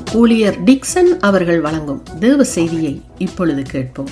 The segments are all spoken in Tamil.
ஊழியர் டிக்சன் அவர்கள் வழங்கும் தேவ செய்தியை இப்பொழுது கேட்போம்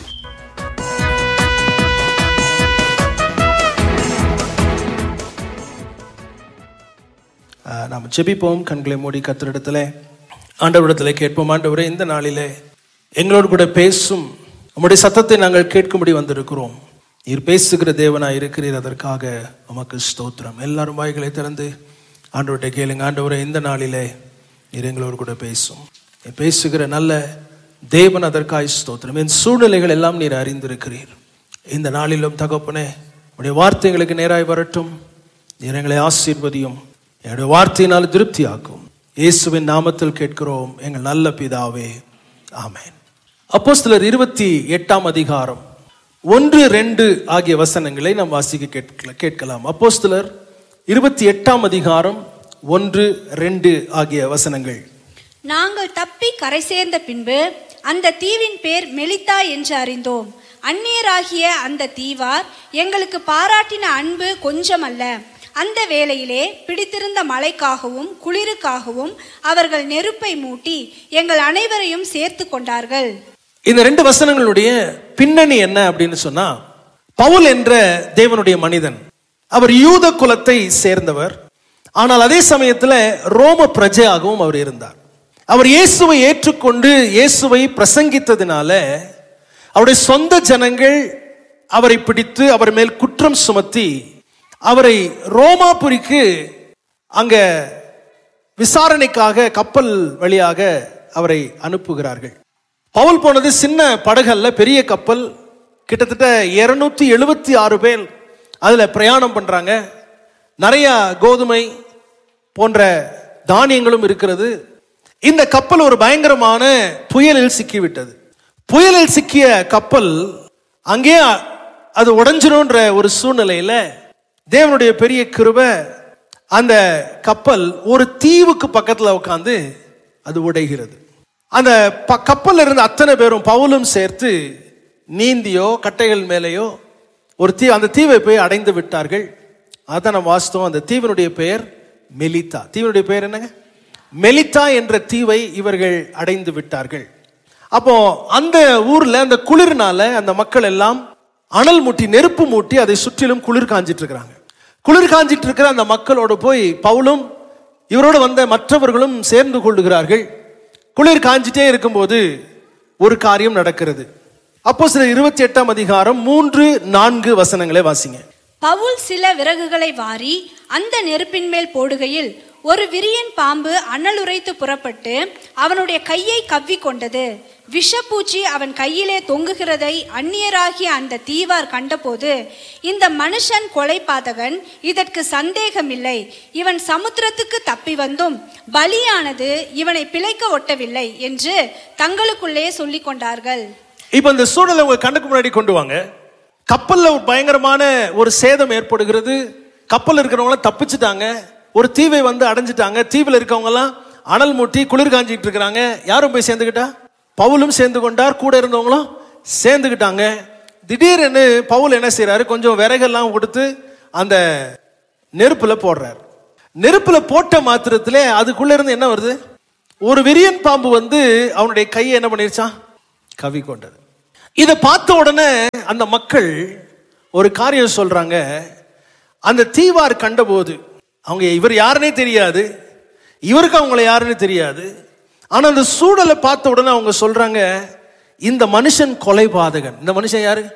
ஆஹ் நாம் ஜெபிப்போம் கண்களை மூடி கத்திரிடத்துல ஆண்டவரிடத்துல கேட்போம் ஆண்டவரே இந்த நாளிலே எங்களோடு கூட பேசும் உம்முடைய சத்தத்தை நாங்கள் கேட்கும்படி வந்திருக்கிறோம் நீர் பேசுகிற தேவனாய் இருக்கிறீர் அதற்காக உமக்கு ஸ்தோத்திரம் எல்லாரும் வாய்களை திறந்து ஆண்டவர்கிட்ட கேளுங்க ஆண்டவரே இந்த நாளிலே நீர் எங்களோடு கூட பேசும் நீர் பேசுகிற நல்ல தேவன் அதற்காய் ஸ்தோத்திரம் என் சூழ்நிலைகள் எல்லாம் நீர் அறிந்திருக்கிறீர் இந்த நாளிலும் தகப்பனே உடைய வார்த்தைகளுக்கு நேராய் வரட்டும் நீர் எங்களை ஆசீர்வதியும் என்னுடைய வார்த்தையினால் திருப்தியாக்கும் இயேசுவின் நாமத்தில் கேட்கிறோம் எங்கள் நல்ல பிதாவே ஆமென் அப்போஸ்தலர் இருபத்தி எட்டாம் அதிகாரம் ஒன்று ரெண்டு ஆகிய வசனங்களை நாம் வாசிக்க கேட்கல கேட்கலாம் அப்போஸ்தலர் இருபத்தி எட்டாம் அதிகாரம் ஒன்று ரெண்டு ஆகிய வசனங்கள் நாங்கள் தப்பி கரை சேர்ந்த பின்பு அந்த தீவின் பேர் மெலித்தா என்று அறிந்தோம் அந்நியராகிய அந்த தீவார் எங்களுக்கு பாராட்டின அன்பு கொஞ்சமல்ல அந்த வேளையிலே பிடித்திருந்த மழைக்காகவும் குளிருக்காகவும் அவர்கள் நெருப்பை மூட்டி எங்கள் அனைவரையும் சேர்த்து கொண்டார்கள் இந்த ரெண்டு வசனங்களுடைய பின்னணி என்ன அப்படின்னு சொன்னா பவுல் என்ற தேவனுடைய மனிதன் அவர் யூத குலத்தை சேர்ந்தவர் ஆனால் அதே சமயத்துல ரோம பிரஜையாகவும் அவர் இருந்தார் அவர் இயேசுவை ஏற்றுக்கொண்டு இயேசுவை பிரசங்கித்ததினால அவருடைய சொந்த ஜனங்கள் அவரை பிடித்து அவர் மேல் குற்றம் சுமத்தி அவரை ரோமாபுரிக்கு அங்க விசாரணைக்காக கப்பல் வழியாக அவரை அனுப்புகிறார்கள் பவுல் போனது சின்ன படகல்ல பெரிய கப்பல் கிட்டத்தட்ட இருநூத்தி எழுபத்தி ஆறு பேர் அதுல பிரயாணம் பண்றாங்க நிறைய கோதுமை போன்ற தானியங்களும் இருக்கிறது இந்த கப்பல் ஒரு பயங்கரமான புயலில் சிக்கிவிட்டது புயலில் சிக்கிய கப்பல் அங்கே அது உடைஞ்சிரும்ன்ற ஒரு சூழ்நிலையில தேவனுடைய பெரிய கிருபை அந்த கப்பல் ஒரு தீவுக்கு பக்கத்துல உட்காந்து அது உடைகிறது அந்த ப- கப்பல்ல இருந்த அத்தனை பேரும் பவுலும் சேர்த்து நீந்தியோ கட்டைகள் மேலேயோ ஒரு தீ அந்த தீவை போய் அடைந்து விட்டார்கள் அதான் நம்ம வாஸ்தவம் அந்த தீவினுடைய பெயர் மெலித்தா தீவினுடைய பெயர் என்னங்க மெலித்தா என்ற தீவை இவர்கள் அடைந்து விட்டார்கள் அப்போ அந்த ஊர்ல அந்த குளிர்னால அந்த மக்கள் எல்லாம் அனல் மூட்டி நெருப்பு மூட்டி அதை சுற்றிலும் குளிர் காஞ்சிட்டு இருக்கிறாங்க குளிர் காஞ்சிட்டு இருக்கிற அந்த மக்களோடு போய் பவுலும் இவரோடு வந்த மற்றவர்களும் சேர்ந்து கொள்ளுகிறார்கள் குளிர் காஞ்சிட்டே இருக்கும்போது ஒரு காரியம் நடக்கிறது அப்போ சில இருபத்தி எட்டாம் அதிகாரம் மூன்று நான்கு வசனங்களை வாசிங்க பவுல் சில விறகுகளை வாரி அந்த நெருப்பின் மேல் போடுகையில் ஒரு விரியன் பாம்பு அனலுரைத்து புறப்பட்டு அவனுடைய கையை கவ்வி கொண்டது விஷப்பூச்சி அவன் கையிலே தொங்குகிறதை அந்நியராகிய அந்த தீவார் கண்டபோது இந்த மனுஷன் கொலைபாதகன் இதற்கு சந்தேகமில்லை இவன் சமுத்திரத்துக்கு தப்பி வந்தும் பலியானது இவனை பிழைக்க ஒட்டவில்லை என்று தங்களுக்குள்ளே சொல்லிக் கொண்டார்கள் இப்போ இந்த சூழலை உங்க கண்ணுக்கு முன்னாடி கொண்டு வாங்க கப்பல்ல ஒரு பயங்கரமான ஒரு சேதம் ஏற்படுகிறது கப்பல்ல இருக்கிறவங்க தப்பிச்சுட்டாங்க ஒரு தீவை வந்து அடைஞ்சிட்டாங்க தீவில் இருக்கவங்க எல்லாம் அனல் மூட்டி குளிர் காஞ்சிட்டு இருக்கிறாங்க யாரும் போய் சேர்ந்துக்கிட்டா பவுலும் சேர்ந்து கொண்டார் கூட இருந்தவங்களும் சேர்ந்துக்கிட்டாங்க திடீர்னு பவுல் என்ன செய்றாரு கொஞ்சம் விறகெல்லாம் கொடுத்து அந்த நெருப்புல போடுறாரு நெருப்புல போட்ட மாத்திரத்திலே அதுக்குள்ள இருந்து என்ன வருது ஒரு விரியன் பாம்பு வந்து அவனுடைய கையை என்ன பண்ணிருச்சான் கவி கொண்டது இதை பார்த்த உடனே அந்த மக்கள் ஒரு காரியம் சொல்றாங்க அந்த தீவார் கண்டபோது அவங்க இவர் யாருன்னே தெரியாது இவருக்கு அவங்கள யாருன்னு தெரியாது ஆனா அந்த சூழலை பார்த்த உடனே அவங்க சொல்றாங்க இந்த மனுஷன் கொலைபாதகன் இந்த மனுஷன் யாரு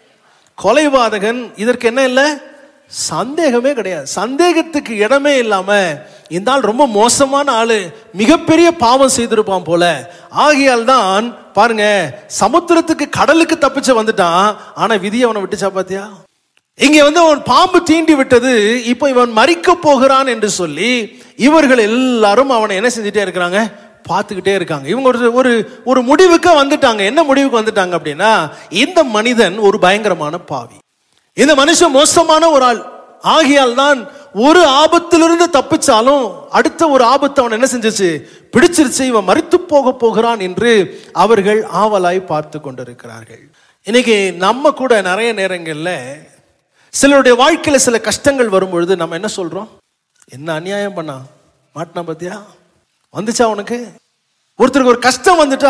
கொலைபாதகன் இதற்கு என்ன இல்லை சந்தேகமே கிடையாது சந்தேகத்துக்கு இடமே இல்லாம இந்த ஆள் ரொம்ப மோசமான ஆளு மிகப்பெரிய பாவம் செய்திருப்பான் போல ஆகையால் தான் பாருங்க சமுத்திரத்துக்கு கடலுக்கு தப்பிச்சு வந்துட்டான் ஆனா விதி அவனை விட்டுச்சா பாத்தியா இங்க வந்து அவன் பாம்பு தீண்டி விட்டது இப்போ இவன் மறிக்க போகிறான் என்று சொல்லி இவர்கள் எல்லாரும் அவனை என்ன செஞ்சுட்டே இருக்கிறாங்க பார்த்துக்கிட்டே இருக்காங்க இவங்க ஒரு ஒரு ஒரு முடிவுக்கு வந்துட்டாங்க என்ன முடிவுக்கு வந்துட்டாங்க அப்படின்னா இந்த மனிதன் ஒரு பயங்கரமான பாவி இந்த மனுஷன் மோசமான ஒரு ஆள் ஆகையால் தான் ஒரு ஆபத்திலிருந்து தப்பிச்சாலும் அடுத்த ஒரு ஆபத்து அவன் என்ன செஞ்சுச்சு பிடிச்சிருச்சு இவன் மறித்து போக போகிறான் என்று அவர்கள் ஆவலாய் பார்த்து கொண்டிருக்கிறார்கள் இன்னைக்கு நம்ம கூட நிறைய நேரங்கள்ல சிலருடைய வாழ்க்கையில சில கஷ்டங்கள் வரும்பொழுது நம்ம என்ன சொல்றோம் என்ன அநியாயம் பண்ணா மாட்டினா பாத்தியா வந்துச்சா உனக்கு ஒருத்தருக்கு ஒரு கஷ்டம் வந்துட்டா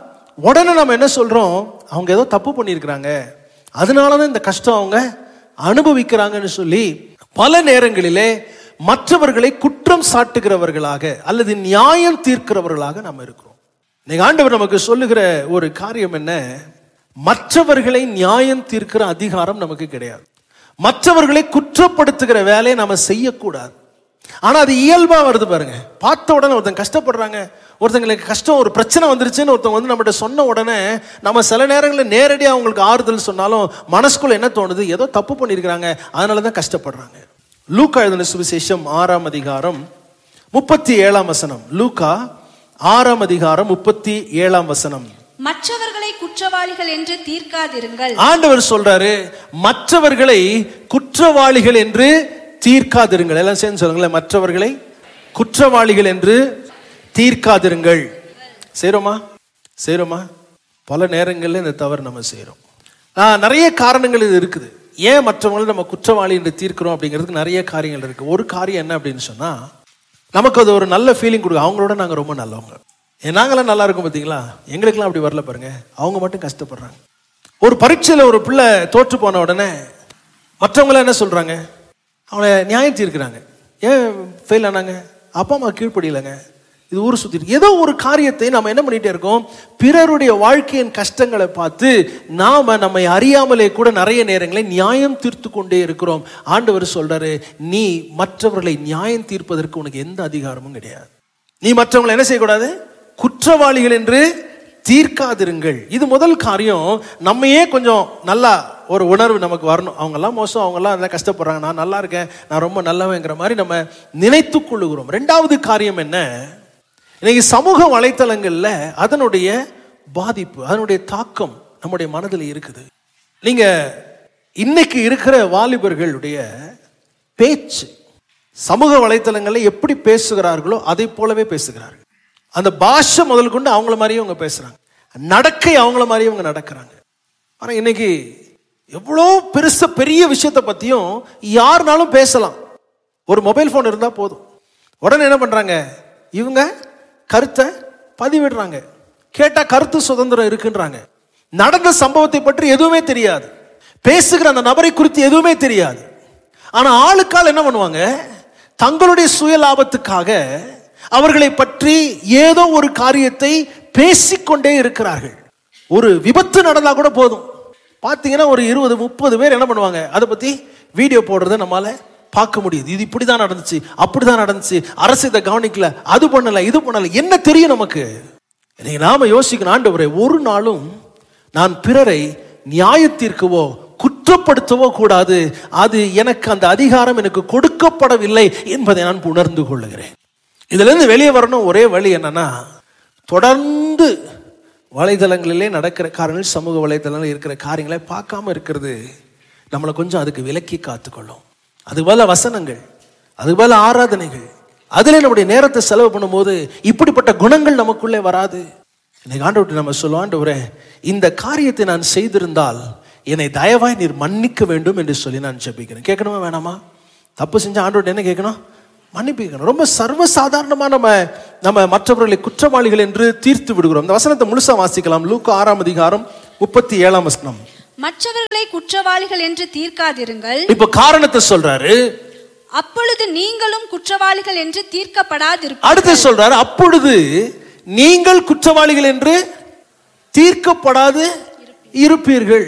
உடனே நம்ம என்ன சொல்றோம் அவங்க ஏதோ தப்பு பண்ணியிருக்கிறாங்க அதனால தான் இந்த கஷ்டம் அவங்க அனுபவிக்கிறாங்கன்னு சொல்லி பல நேரங்களிலே மற்றவர்களை குற்றம் சாட்டுகிறவர்களாக அல்லது நியாயம் தீர்க்கிறவர்களாக நம்ம இருக்கிறோம் இன்னைக்கு ஆண்டவர் நமக்கு சொல்லுகிற ஒரு காரியம் என்ன மற்றவர்களை நியாயம் தீர்க்கிற அதிகாரம் நமக்கு கிடையாது மற்றவர்களை குற்றப்படுத்துகிற வேலையை நம்ம செய்யக்கூடாது ஆனா அது இயல்பா வருது பாருங்க பார்த்த உடனே ஒருத்தன் கஷ்டப்படுறாங்க ஒருத்தங்களுக்கு கஷ்டம் ஒரு பிரச்சனை வந்துருச்சுன்னு ஒருத்தவங்க வந்து நம்மகிட்ட சொன்ன உடனே நம்ம சில நேரங்களில் நேரடியாக அவங்களுக்கு ஆறுதல் சொன்னாலும் மனசுக்குள்ள என்ன தோணுது ஏதோ தப்பு பண்ணியிருக்கிறாங்க அதனால தான் கஷ்டப்படுறாங்க லூக்கா எழுதின சுவிசேஷம் ஆறாம் அதிகாரம் முப்பத்தி ஏழாம் வசனம் லூக்கா ஆறாம் அதிகாரம் முப்பத்தி ஏழாம் வசனம் மற்றவர்களை குற்றவாளிகள் என்று தீர்க்காதிருங்கள் ஆண்டவர் சொல்றாரு மற்றவர்களை குற்றவாளிகள் என்று தீர்க்காதிருங்கள் எல்லாம் சேர்ந்து சொல்லுங்களேன் மற்றவர்களை குற்றவாளிகள் என்று தீர்க்காதிருங்கள் செய்றோமா செய்றோமா பல நேரங்களில் இந்த தவறு நம்ம செய்றோம் ஆ, நிறைய காரணங்கள் இது இருக்குது ஏன் மற்றவங்களை நம்ம குற்றவாளி என்று தீர்க்கிறோம் அப்படிங்கிறதுக்கு நிறைய காரியங்கள் இருக்கு ஒரு காரியம் என்ன அப்படின்னு சொன்னா நமக்கு அது ஒரு நல்ல ஃபீலிங் கொடுக்கும் அவங்களோட நாங்கள் ரொம்ப நல்லவங்க ஏன் நாங்களாம் நல்லா இருக்கோம் பார்த்தீங்களா எங்களுக்கெல்லாம் அப்படி வரல பாருங்க அவங்க மட்டும் கஷ்டப்படுறாங்க ஒரு பரீட்சையில் ஒரு பிள்ளை தோற்று போன உடனே மற்றவங்களாம் என்ன சொல்றாங்க அவனை நியாயம் தீர்க்கிறாங்க ஏன் ஃபெயில் ஆனாங்க அப்பா அம்மா கீழ்ப்படியலைங்க இது ஊர் சுத்தி ஏதோ ஒரு காரியத்தை நம்ம என்ன பண்ணிட்டே இருக்கோம் பிறருடைய வாழ்க்கையின் கஷ்டங்களை பார்த்து நாம நம்மை அறியாமலே கூட நிறைய நேரங்களில் நியாயம் தீர்த்து கொண்டே இருக்கிறோம் ஆண்டவர் சொல்றாரு நீ மற்றவர்களை நியாயம் தீர்ப்பதற்கு உனக்கு எந்த அதிகாரமும் கிடையாது நீ மற்றவங்களை என்ன செய்யக்கூடாது குற்றவாளிகள் என்று தீர்க்காதிருங்கள் இது முதல் காரியம் நம்மையே கொஞ்சம் நல்லா ஒரு உணர்வு நமக்கு வரணும் அவங்கெல்லாம் மோசம் அவங்கெல்லாம் நல்லா கஷ்டப்படுறாங்க நான் நல்லா இருக்கேன் நான் ரொம்ப நல்லவங்கிற மாதிரி நம்ம நினைத்து கொள்ளுகிறோம் ரெண்டாவது காரியம் என்ன இன்னைக்கு சமூக வலைத்தளங்கள்ல அதனுடைய பாதிப்பு அதனுடைய தாக்கம் நம்முடைய மனதில் இருக்குது நீங்க இன்னைக்கு இருக்கிற வாலிபர்களுடைய பேச்சு சமூக வலைத்தளங்களில் எப்படி பேசுகிறார்களோ அதை போலவே பேசுகிறார்கள் அந்த பாஷை முதல் கொண்டு அவங்கள மாதிரியே அவங்க பேசுறாங்க நடக்கை அவங்கள மாதிரியே அவங்க நடக்கிறாங்க ஆனா இன்னைக்கு எவ்வளோ பெருச பெரிய விஷயத்தை பத்தியும் யாருனாலும் பேசலாம் ஒரு மொபைல் ஃபோன் இருந்தா போதும் உடனே என்ன பண்றாங்க இவங்க கருத்தை பதிவிடுறாங்க கேட்டா கருத்து சுதந்திரம் இருக்குன்றாங்க நடந்த சம்பவத்தை பற்றி எதுவுமே தெரியாது பேசுகிற அந்த நபரை குறித்து எதுவுமே தெரியாது ஆனா ஆளுக்கால் என்ன பண்ணுவாங்க தங்களுடைய சுய லாபத்துக்காக அவர்களை பற்றி ஏதோ ஒரு காரியத்தை பேசிக்கொண்டே இருக்கிறார்கள் ஒரு விபத்து நடந்தா கூட போதும் பார்த்தீங்கன்னா ஒரு இருபது முப்பது பேர் என்ன பண்ணுவாங்க அதை பத்தி வீடியோ போடுறத நம்மால பார்க்க முடியுது இது இப்படிதான் நடந்துச்சு அப்படிதான் நடந்துச்சு அரசு இதை கவனிக்கல அது பண்ணல இது பண்ணல என்ன தெரியும் நமக்கு இன்னைக்கு நாம யோசிக்கணும் ஆண்டவரே ஒரு நாளும் நான் பிறரை நியாயத்தீர்க்கவோ குற்றப்படுத்தவோ கூடாது அது எனக்கு அந்த அதிகாரம் எனக்கு கொடுக்கப்படவில்லை என்பதை நான் உணர்ந்து கொள்ளுகிறேன் இதுல இருந்து வெளியே வரணும் ஒரே வழி என்னன்னா தொடர்ந்து வலைதளங்களிலே நடக்கிற காரியங்கள் சமூக வலைதளங்களில் இருக்கிற காரியங்களை பார்க்காம இருக்கிறது நம்மளை கொஞ்சம் அதுக்கு விலக்கி காத்துக்கொள்ளும் அது போல வசனங்கள் அது போல ஆராதனைகள் அதிலே நம்முடைய நேரத்தை செலவு பண்ணும்போது இப்படிப்பட்ட குணங்கள் நமக்குள்ளே வராது இன்னைக்கு ஆண்டவர்கிட்ட நம்ம சொல்லுவோம் ஆண்டவரே இந்த காரியத்தை நான் செய்திருந்தால் என்னை தயவாய் நீர் மன்னிக்க வேண்டும் என்று சொல்லி நான் ஜெபிக்கிறேன் கேட்கணுமா வேணாமா தப்பு செஞ்ச ஆண்டவர்கிட்ட என்ன கேட்கணும் மன்னிப்பு கேட்கணும் ரொம்ப சர்வசாதாரணமா நம்ம நம்ம மற்றவர்களை குற்றவாளிகள் என்று தீர்த்து விடுகிறோம் இந்த வசனத்தை முழுசா வாசிக்கலாம் லூக்கா ஆறாம் அதிகாரம் முப்பத்தி ஏழாம் வசனம் மற்றவர்களை குற்றவாளிகள் என்று தீர்க்காதிருங்கள் இப்ப காரணத்தை சொல்றாரு அப்பொழுது நீங்களும் குற்றவாளிகள் என்று தீர்க்கப்படாதிருப்பீர்கள் அடுத்து சொல்றாரு அப்பொழுது நீங்கள் குற்றவாளிகள் என்று தீர்க்கப்படாது இருப்பீர்கள்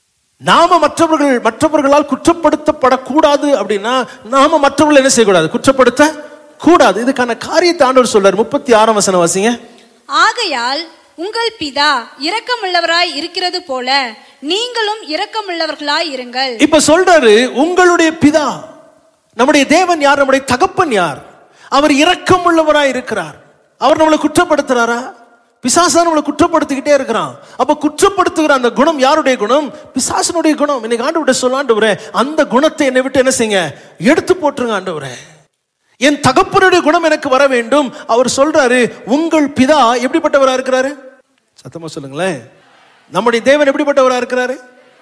நாம மற்றவர்கள் மற்றவர்களால் குற்றப்படுத்தப்படக்கூடாது அப்படின்னா நாம மற்றவர்கள் என்ன செய்யக்கூடாது குற்றப்படுத்த கூடாது இதுக்கான காரியத்தை ஆண்டவர் சொல்றாரு முப்பத்தி ஆறாம் வசனம் வாசிங்க ஆகையால் உங்கள் பிதா இரக்கமுள்ளவராய் இருக்கிறது போல நீங்களும் இரக்கமுள்ளவர்களாய் இருங்கள் இப்ப சொல்றாரு உங்களுடைய பிதா நம்முடைய தேவன் யார் நம்முடைய தகப்பன் யார் அவர் இரக்கம் உள்ளவராய் இருக்கிறார் அவர் நம்மளை குற்றப்படுத்துறாரா பிசாசா நம்மளை குற்றப்படுத்திக்கிட்டே இருக்கிறான் அப்ப குற்றப்படுத்துகிற அந்த குணம் யாருடைய குணம் பிசாசனுடைய குணம் இன்னைக்கு ஆண்டு விட சொல்ல ஆண்டவரே அந்த குணத்தை என்னை விட்டு என்ன செய்யுங்க எடுத்து போட்டுருங்க ஆண்டவரே என் தகப்பனுடைய குணம் எனக்கு வர வேண்டும் அவர் சொல்றாரு உங்கள் பிதா எப்படிப்பட்டவரா இருக்கிறாரு சத்தமா சொல்லுங்களேன் நம்முடைய தேவன் எப்படிப்பட்டவரா இருக்கிறாரு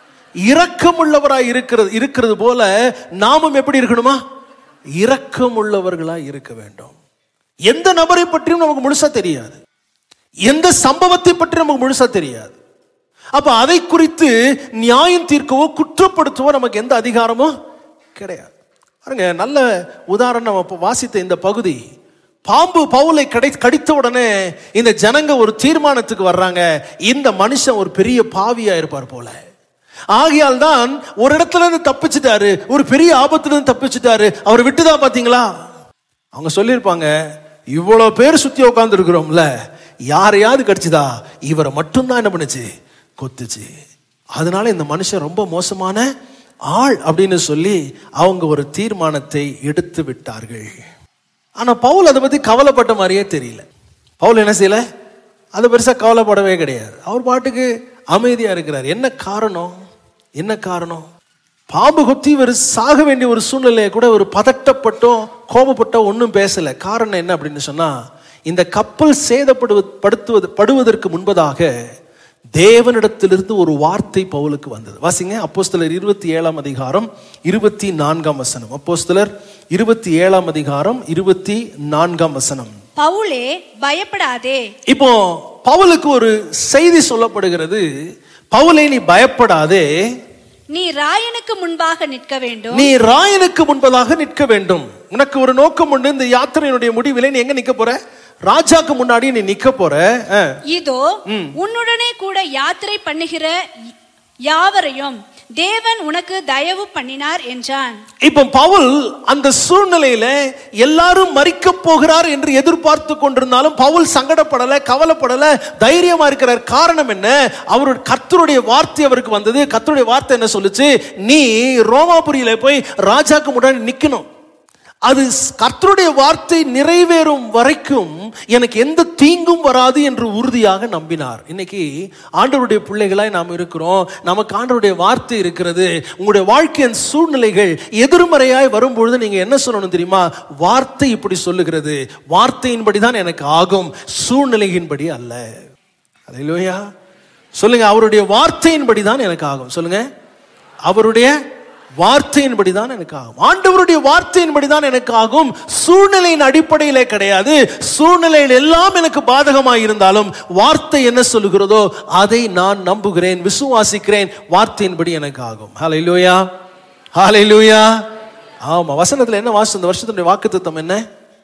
இரக்கமுள்ளவராய் இருக்கிறது இருக்கிறது போல நாமும் எப்படி இருக்கணுமா இரக்கமுள்ளவர்களாய் இருக்க வேண்டும் எந்த நபரை பற்றியும் நமக்கு முழுசா தெரியாது எந்த சம்பவத்தை பற்றி நமக்கு முழுசா தெரியாது அப்ப அதை குறித்து நியாயம் தீர்க்கவோ குற்றப்படுத்தவோ நமக்கு எந்த அதிகாரமும் கிடையாது பாருங்க நல்ல உதாரணம் நம்ம இப்ப வாசித்த இந்த பகுதி பாம்பு பவுலை கடை கடித்த உடனே இந்த ஜனங்க ஒரு தீர்மானத்துக்கு வர்றாங்க இந்த மனுஷன் ஒரு பெரிய பாவியா இருப்பார் போல ஆகையால் தான் ஒரு இடத்துல இருந்து தப்பிச்சிட்டாரு ஒரு பெரிய ஆபத்துல இருந்து தப்பிச்சிட்டாரு அவர் விட்டுதா பாத்தீங்களா அவங்க சொல்லியிருப்பாங்க இவ்வளவு பேர் சுத்தி உட்கார்ந்து இருக்கிறோம்ல யாரையாவது கடிச்சுதா இவரை மட்டும்தான் என்ன பண்ணுச்சு கொத்துச்சு அதனால இந்த மனுஷன் ரொம்ப மோசமான ஆள் அப்படின்னு சொல்லி அவங்க ஒரு தீர்மானத்தை எடுத்து விட்டார்கள் ஆனா பவுல் அதை பத்தி கவலைப்பட்ட மாதிரியே தெரியல பவுல் என்ன செய்யல அது பெருசா கவலைப்படவே கிடையாது அவர் பாட்டுக்கு அமைதியா இருக்கிறார் என்ன காரணம் என்ன காரணம் பாம்பு கொத்தி இவர் சாக வேண்டிய ஒரு சூழ்நிலையை கூட ஒரு பதட்டப்பட்டோ கோபப்பட்டோ ஒன்றும் பேசல காரணம் என்ன அப்படின்னு சொன்னா இந்த கப்பல் சேதப்படுவது படுத்துவது படுவதற்கு முன்பதாக தேவனிடத்திலிருந்து ஒரு வார்த்தை பவுலுக்கு வந்தது வாசிங்க அப்போஸ்தலர் இருபத்தி ஏழாம் அதிகாரம் இருபத்தி நான்காம் வசனம் அப்போஸ்தலர் இருபத்தி ஏழாம் அதிகாரம் இருபத்தி நான்காம் வசனம் பவுலே பயப்படாதே இப்போ பவுலுக்கு ஒரு செய்தி சொல்லப்படுகிறது பவுலை நீ பயப்படாதே நீ ராயனுக்கு முன்பாக நிற்க வேண்டும் நீ ராயனுக்கு முன்பதாக நிற்க வேண்டும் உனக்கு ஒரு நோக்கம் உண்டு இந்த யாத்திரையினுடைய முடிவிலே நீ எங்க நிக்க போற ராஜாக்கு முன்னாடி நீ நிக்க போற அஹ். இதோ உன்னுடனே கூட யாத்திரை பண்ணுகிற யாவரையும் தேவன் உனக்கு தயவு பண்ணினார் என்றான் இப்போ பவுல் அந்த சூழ்நிலையில எல்லாரும் மறிக்க போகிறார் என்று எதிர்பார்த்து கொண்டிருந்தாலும் பவுல் சங்கடப்படல கவலைப்படல தைரியமா இருக்கிறார் காரணம் என்ன அவருடைய கர்த்தருடைய வார்த்தை அவருக்கு வந்தது கர்த்தருடைய வார்த்தை என்ன சொல்லுச்சு நீ ரோமாபுரியில போய் ராஜாக்கு முன்னாடி நிக்கணும் அது கர்த்தருடைய வார்த்தை நிறைவேறும் வரைக்கும் எனக்கு எந்த தீங்கும் வராது என்று உறுதியாக நம்பினார் இன்னைக்கு ஆண்டவருடைய பிள்ளைகளாய் நாம் இருக்கிறோம் நமக்கு ஆண்டவருடைய வார்த்தை இருக்கிறது உங்களுடைய வாழ்க்கையின் சூழ்நிலைகள் எதிர்மறையாய் வரும்பொழுது நீங்க என்ன சொல்லணும் தெரியுமா வார்த்தை இப்படி சொல்லுகிறது வார்த்தையின்படி தான் எனக்கு ஆகும் சூழ்நிலையின்படி அல்ல அல்லேலூயா சொல்லுங்க அவருடைய வார்த்தையின்படி தான் எனக்கு ஆகும் சொல்லுங்க அவருடைய வார்த்தையின்படி தான் எனக்கு ஆகும் ஆண்டவருடைய வார்த்தையின்படி தான் எனக்கு ஆகும் சூழ்நிலையின் அடிப்படையிலே கிடையாது சூழ்நிலையில் எல்லாம் எனக்கு பாதகமாக இருந்தாலும் வார்த்தை என்ன சொல்லுகிறதோ அதை நான் நம்புகிறேன் விசுவாசிக்கிறேன் வார்த்தையின்படி எனக்கு ஆகும் ஹalleluya ஹalleluya ஆமா வசனத்துல என்ன வாசம் இந்த வருஷத்துடைய வாக்குத்தத்தம் என்ன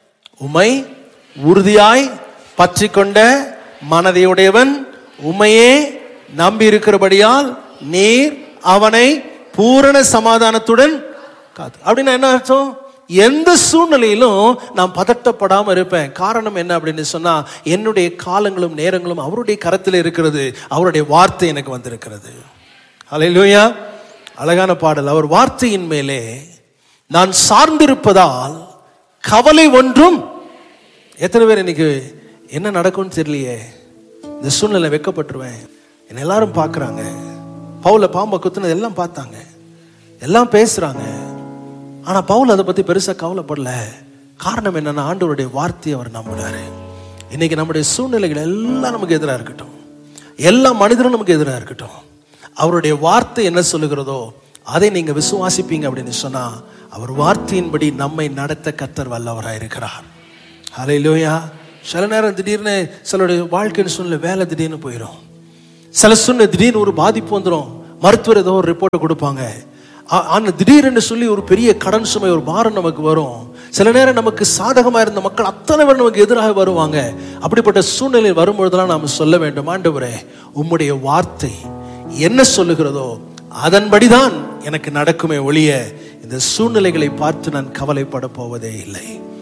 உமை உறுதியாய் பற்றி கொண்ட மனதையுடையவன் உமையே நம்பி இருக்கிறபடியால் நீர் அவனை பூரண சமாதானத்துடன் காத்து அப்படின்னா என்ன அர்த்தம் எந்த சூழ்நிலையிலும் நான் பதட்டப்படாம இருப்பேன் காரணம் என்ன அப்படின்னு சொன்னா என்னுடைய காலங்களும் நேரங்களும் அவருடைய கரத்தில் இருக்கிறது அவருடைய வார்த்தை எனக்கு வந்திருக்கிறது ஹalleluya அழகான பாடல் அவர் வார்த்தையின் மேலே நான் சார்ந்திருப்பதால் கவலை ஒன்றும் எத்தனை பேர் இன்னைக்கு என்ன நடக்கும்னு தெரியலையே இந்த சூழ்நிலை வெக்கப்பட்டுருவேன் என்ன எல்லாரும் பார்க்கறாங்க பவுல பாம்பை குத்துனது எல்லாம் பார்த்தாங்க எல்லாம் பேசுறாங்க ஆனா பவுல் அதை பத்தி பெருசா கவலைப்படல காரணம் என்னன்னா ஆண்டவருடைய வார்த்தையை அவர் நம்பினாரு இன்னைக்கு நம்முடைய சூழ்நிலைகள் எல்லாம் நமக்கு எதிராக இருக்கட்டும் எல்லா மனிதரும் நமக்கு எதிராக இருக்கட்டும் அவருடைய வார்த்தை என்ன சொல்லுகிறதோ அதை நீங்க விசுவாசிப்பீங்க அப்படின்னு சொன்னா அவர் வார்த்தையின்படி நம்மை நடத்த கத்தர் வல்லவராக இருக்கிறார் ஹalleluya சில நேரம் திடீர்னு சிலருடைய வாழ்க்கைன்னு சூழ்நிலை வேலை திடீர்னு போயிடும் சில சூழ்நிலை திடீர்னு ஒரு பாதிப்பு வந்துடும் மருத்துவர் ஏதோ ஒரு ரிப்போர்ட்டை கொடுப்பாங்க ஆ- ஆனா திடீர்னு சொல்லி ஒரு பெரிய கடன் சுமை ஒரு பாரம் நமக்கு வரும் சில நேரம் நமக்கு சாதகமா இருந்த மக்கள் அத்தனை பேர் நமக்கு எதிராக வருவாங்க அப்படிப்பட்ட சூழ்நிலை வரும்பொழுதெல்லாம் நாம் சொல்ல வேண்டும் ஆண்டவரே உம்முடைய வார்த்தை என்ன சொல்லுகிறதோ அதன்படிதான் எனக்கு நடக்குமே ஒழிய இந்த சூழ்நிலைகளை பார்த்து நான் கவலைப்பட போவதே இல்லை